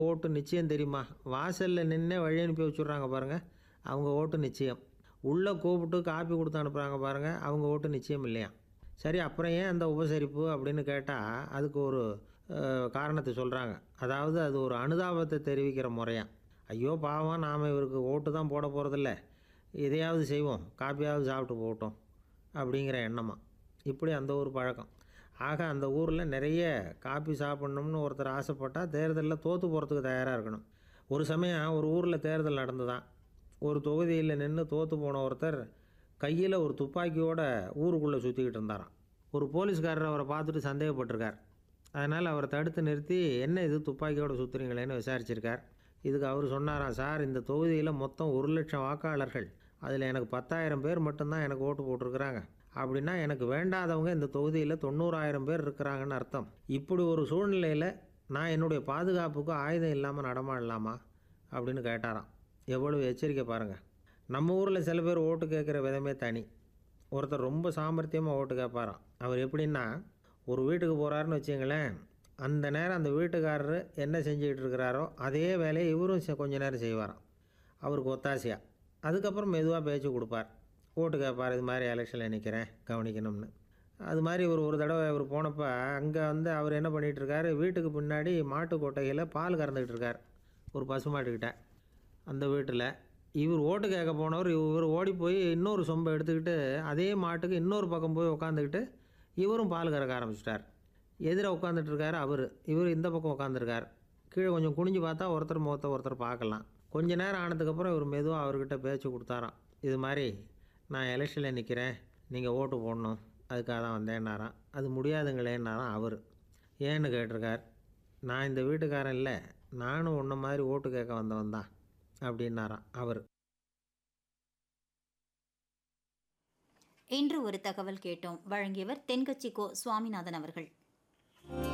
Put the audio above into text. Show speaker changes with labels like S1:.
S1: ஓட்டு நிச்சயம் தெரியுமா வாசலில் நின்னே வழி அனுப்பி வச்சுட்றாங்க பாருங்கள் அவங்க ஓட்டு நிச்சயம் உள்ளே கூப்பிட்டு காப்பி கொடுத்து அனுப்புகிறாங்க பாருங்கள் அவங்க ஓட்டு நிச்சயம் இல்லையா சரி அப்புறம் ஏன் அந்த உபசரிப்பு அப்படின்னு கேட்டால் அதுக்கு ஒரு அஹ், காரணத்தை சொல்கிறாங்க அதாவது அது ஒரு அனுதாபத்தை தெரிவிக்கிற முறையா ஐயோ பாவம் நாம் இவருக்கு ஓட்டு தான் போட போகிறதில்ல இதையாவது செய்வோம் காப்பியாவது சாப்பிட்டு போகட்டும் அப்படிங்கிற எண்ணமா இப்படி அந்த ஒரு பழக்கம் ஆக அந்த ஊரில் நிறைய காப்பி சாப்பிட்ணும்னு ஒருத்தர் ஆசைப்பட்டால் தேர்தலில் தோற்று போகிறதுக்கு தயாராக இருக்கணும் ஒரு சமயம் ஒரு ஊரில் தேர்தல் நடந்துதான் ஒரு தொகுதியில் நின்று தோற்று போன ஒருத்தர் கையில் ஒரு துப்பாக்கியோட ஊருக்குள்ளே சுற்றிக்கிட்டு இருந்தாராம் ஒரு போலீஸ்காரர் அவரை பார்த்துட்டு சந்தேகப்பட்டிருக்கார் அதனால் அவரை தடுத்து நிறுத்தி என்ன இது துப்பாக்கியோட சுற்றுறீங்களேன்னு விசாரிச்சிருக்கார் இதுக்கு அவர் சொன்னாராம் சார் இந்த தொகுதியில் மொத்தம் ஒரு லட்சம் வாக்காளர்கள் அதில் எனக்கு பத்தாயிரம் பேர் மட்டும்தான் எனக்கு ஓட்டு போட்டிருக்கிறாங்க அப்படின்னா எனக்கு வேண்டாதவங்க இந்த தொகுதியில் தொண்ணூறாயிரம் பேர் இருக்கிறாங்கன்னு அர்த்தம் இப்படி ஒரு சூழ்நிலையில் நான் என்னுடைய பாதுகாப்புக்கு ஆயுதம் இல்லாமல் நடமாடலாமா அப்படின்னு கேட்டாராம் எவ்வளவு எச்சரிக்கை பாருங்கள் நம்ம ஊரில் சில பேர் ஓட்டு கேட்குற விதமே தனி ஒருத்தர் ரொம்ப சாமர்த்தியமாக ஓட்டு கேட்பாராம் அவர் எப்படின்னா ஒரு வீட்டுக்கு போகிறாருன்னு வச்சுங்களேன் அந்த நேரம் அந்த வீட்டுக்காரரு என்ன செஞ்சுக்கிட்டு இருக்கிறாரோ அதே வேலையை இவரும் செ- கொஞ்ச நேரம் செய்வாராம் அவருக்கு ஒத்தாசையாக அதுக்கப்புறம் மெதுவாக பேச்சு கொடுப்பார் ஓட்டு கேட்பார் இது மாதிரி எலெக்ஷனில் நிற்கிறேன் கவனிக்கணும்னு அது மாதிரி ஒரு ஒரு தடவை அவர் போனப்போ அங்கே வந்து அவர் என்ன பண்ணிகிட்டு இருக்காரு வீட்டுக்கு பின்னாடி மாட்டு கொட்டையில் பால் கறந்துக்கிட்டு இருக்கார் ஒரு பசுமாட்டுக்கிட்ட அந்த வீட்டில் இவர் ஓட்டு கேட்க போனவர் இவர் ஓடி போய் இன்னொரு சொம்பை எடுத்துக்கிட்டு அதே மாட்டுக்கு இன்னொரு பக்கம் போய் உட்காந்துக்கிட்டு இவரும் பால் கறக்க ஆரம்பிச்சிட்டார் எதிர உட்காந்துட்டு இருக்காரு அவர் இவர் இந்த பக்கம் உட்காந்துருக்கார் கீழே கொஞ்சம் குனிஞ்சு பார்த்தா ஒருத்தர் முகத்தை ஒருத்தர் பார்க்கலாம் கொஞ்ச நேரம் ஆனதுக்கப்புறம் இவர் மெதுவாக அவர்கிட்ட பேச்சு கொடுத்தாராம் இது மாதிரி நான் எலெக்ஷனில் நிற்கிறேன் நீங்கள் ஓட்டு போடணும் அதுக்காக தான் வந்தேன்னாராம் அது முடியாதுங்களேன்னாராம் அவர் ஏன்னு கேட்டிருக்கார் நான் இந்த வீட்டுக்காரன் இல்லை நானும் உன்ன மாதிரி ஓட்டு கேட்க வந்தவன் தான் அப்படின்னாராம் அவர்
S2: இன்று ஒரு தகவல் கேட்டோம் வழங்கியவர் தென்கட்சி கோ சுவாமிநாதன் அவர்கள்